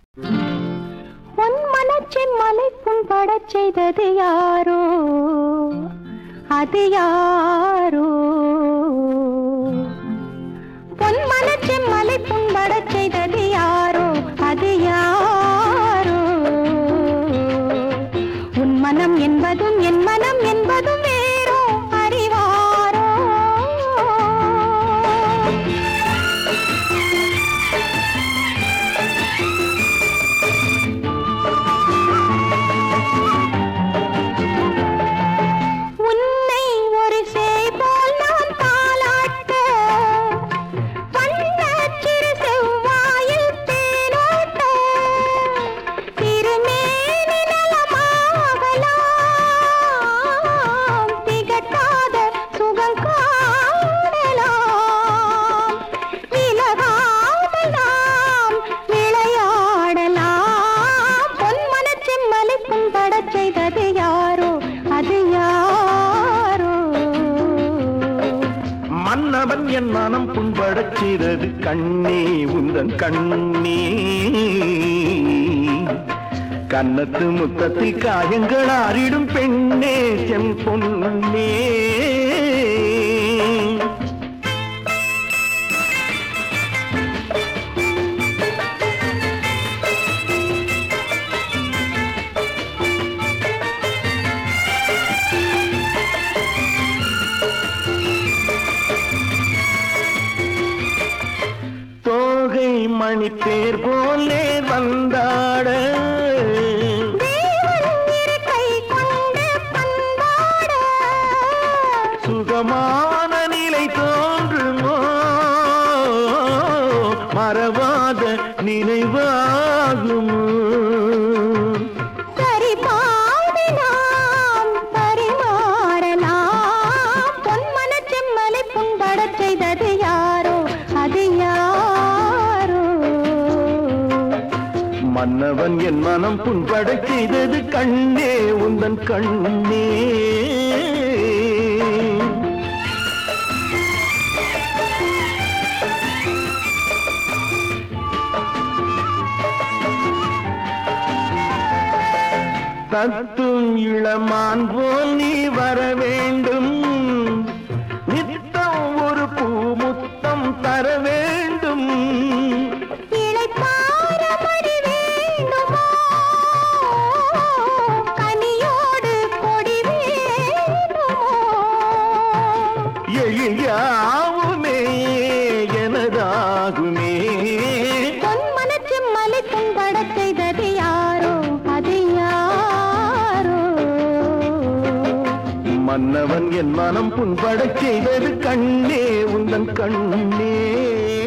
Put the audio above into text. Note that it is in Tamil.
உன் மனச்சின் மலை புண்படச் செய்தது யாரோ அது யாரோ பொன் மனச்சின் மலை புண்படச் செய்தது யாரோ அது யாரோ உன் மனம் என்பதும் என் மனம் என்பதும் வேறோ அறிவாரோ உன்னை ஒரு சேய் போல் நான் தாளாட்ட வண்ணச் சிறு செவ்வாயில் தேனோட்ட திருமேனி நலமாகலாம் திகட்டாத சுகம் காணலாம் விலகாமல் நாம் விளையாடலாம் பொன் மனச்செம்மலை புண்படச் செய்தது யாரோ அது யாரோ மன்னவன் என் மனம் புண்படச் செய்தது கண்ணே உந்தன் கண்ணே கன்னத்து முத்தத்தில் காயங்கள் ஆறிடும் பெண்ணே செம் பொன்னே தோகை மணி பேர் போலே வந்தாட தேவன் இருக்கை கொண்டு பண்பாட சுகமான நிலை தோன்றுமோ மறவாத நினைவாகுமோ சரி பாதி நாம் பரிமாறலாம் பொன் மனச்செம்மலை புண்படச் செய்தது யாரோ அது யாரோ மன்னவன் என் மனம் புண்படச் செய்தது கண்ணே உந்தன் கண்ணே தத்தும் இளமான் போல் நீ வர வேண்டும் நித்தம் ஒரு பூமுத்தம் தர வேண்டும் இளைப்பாறபடி வேண்டுமோ கனியோடு கொடி வேண்டுமோ எழியாவுமே எனதாகுமே பொன் மனச்செம்மலை புண்படச் செய்தது யாரோ அது யாரோ மன்னவன் என் மனம் புண்படச் செய்தது கண்ணே உந்தன் கண்ணே